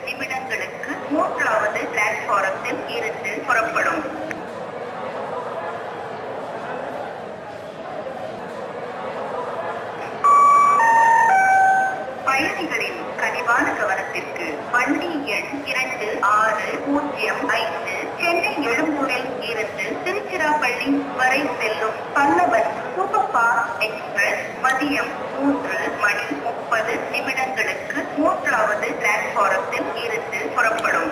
நிமிடங்களுக்கு மூன்றாவது பிளாட்பாரத்தில் இருந்து புறப்படும் பயணிகளின் கனிவான கவனத்திற்கு வண்டி எண் இரண்டு ஆறு பூஜ்ஜியம் ஐந்து சென்னை எழும்பூரில் இருந்து திருச்சிராப்பள்ளி வரை செல்லும் பல்லவன் சூப்பர் ஃபாஸ்ட் எக்ஸ்பிரஸ் மதியம் மூன்று மணி முப்பது நிமிடங்களுக்கு மூன்றாவது பிளாட்பாரத்தில் இருந்து புறப்படும்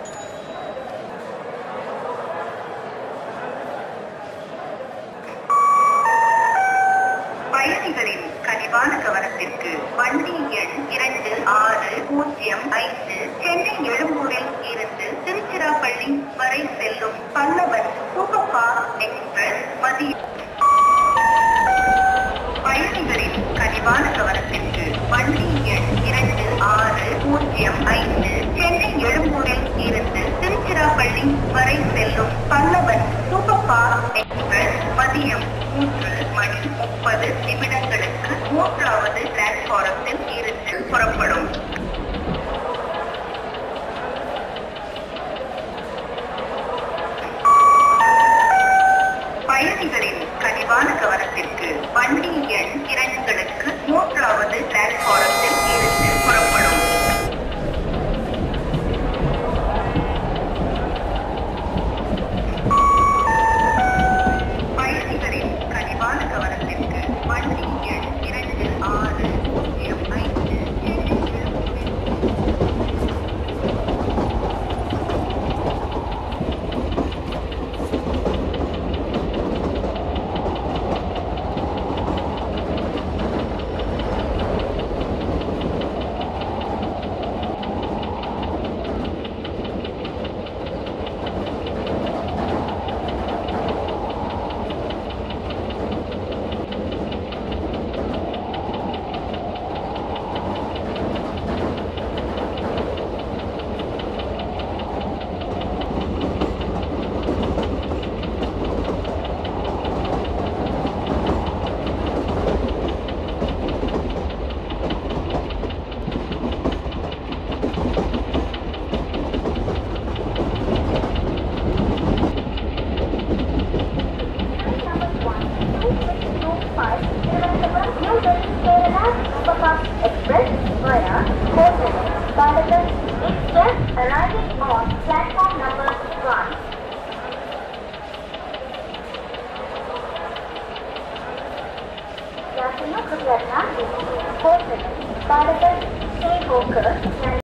பயணிகளின் கனிவான கவனத்திற்கு வண்டி எண் இரண்டு ஆறு பூஜ்ஜியம் ஐந்து சென்னை எழும்பூரில் இருந்து திருச்சிராப்பள்ளி வரை செல்லும் பல்லவன் சூப்பர் ஃபாஸ்ட் எக்ஸ்பிரஸ் மதியம் பயணிகளின் கனிவான கவனத்திற்கு வண்டி எண் இரண்டு ஆறு பூஜ்ஜியம் ஐந்து சென்னை எழும்பூரில் இருந்து திருச்சிராப்பள்ளி வரை செல்லும் பல்லவன் சூப்பர் ஃபாஸ்ட் எக்ஸ்பிரஸ் மதியம் மூன்று மணி முப்பது நிமிடங்களுக்கு மூன்றாவது பிளாட்பாரத்தில் இருந்து புறப்படும் பயணிகளின் கனிவான கவனத்திற்கு வண்டி எண் இரண்டுகளுக்கு மூன்றாவது பிளாட்பாரத்தில் இருந்து புறப்படும் பயணிகளின் கனிவான கவனத்திற்கு வண்டி எண் இரண்டு ஆறு பூஜ்ஜியம் ஐந்து சென்னை எழும்பூரில் Express via Hotel Balagan Express arriving on platform number 1. यात्रियों कृपया ध्यान दीजिए होटल बालागंज से होकर